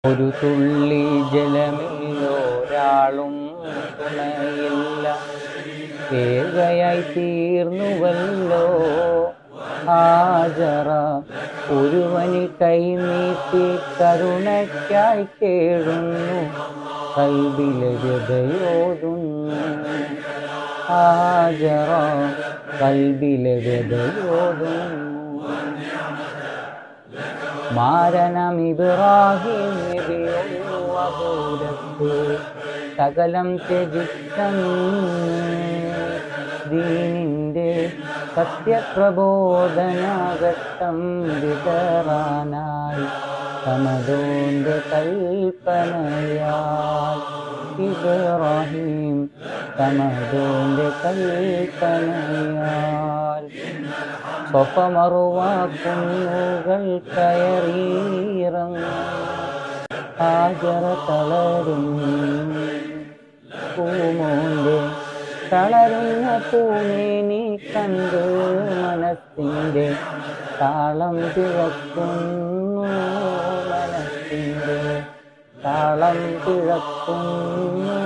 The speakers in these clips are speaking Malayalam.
ഒരു തുള്ളി ജലമില്ലൊരാളും തുണയില്ല ഏകയായി തീർന്നുവല്ലോ ഹാജറ ഒരുവന് കൈനീട്ടി കരുണയ്ക്കായി കേഴുന്നു കൽവിലെ വ്യതയോതുന്നു ഹാജറ കൽവിലെ വ്യതയോതുന്നു മാരണം ഇബ്രാഹിം നബിയുള്ള ദൂരത്ത് സകലം ത്യജിച്ചന്ന് ദീനിൻ്റെ സത്യപ്രബോധനാഘട്ടം വിതറാനായി സമതോന്റെ കൽപ്പനയാൽ ഇബ്രാഹിം സമതോന്റെ കൽപ്പനയാൽ സ്വപമറുവാക്കുന്നുകൾ കയറിയിറങ്ങും ഹാജറ തളരും പൂമോന്റെ തളരുന്ന പൂമേനി കണ്ട് മനസ്സിൻ്റെ താളം തിളക്കുന്നു മനസ്സിൻ്റെ താളം തിളക്കുന്നു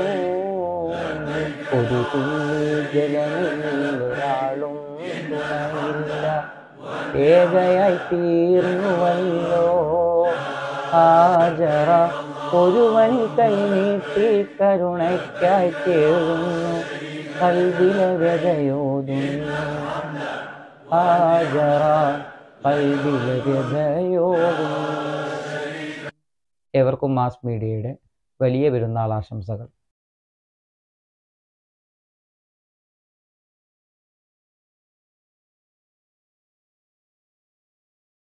ഒരു തുള്ളി ജലമില്ലൊരാളും തുണയില്ല ഏകയായി തീർന്നുവല്ലോ ഹാജറ ഒരുവൻ കൈനീട്ടി കരുണയ്ക്കായി കേഴുന്നു കൽവിലെ വ്യതയോതുന്നു ഹാജറ കൽവിലെ വ്യതയോതുന്നു ഏവർക്കും മാസ് മീഡിയയുടെ വലിയ പെരുന്നാൾ ആശംസകൾ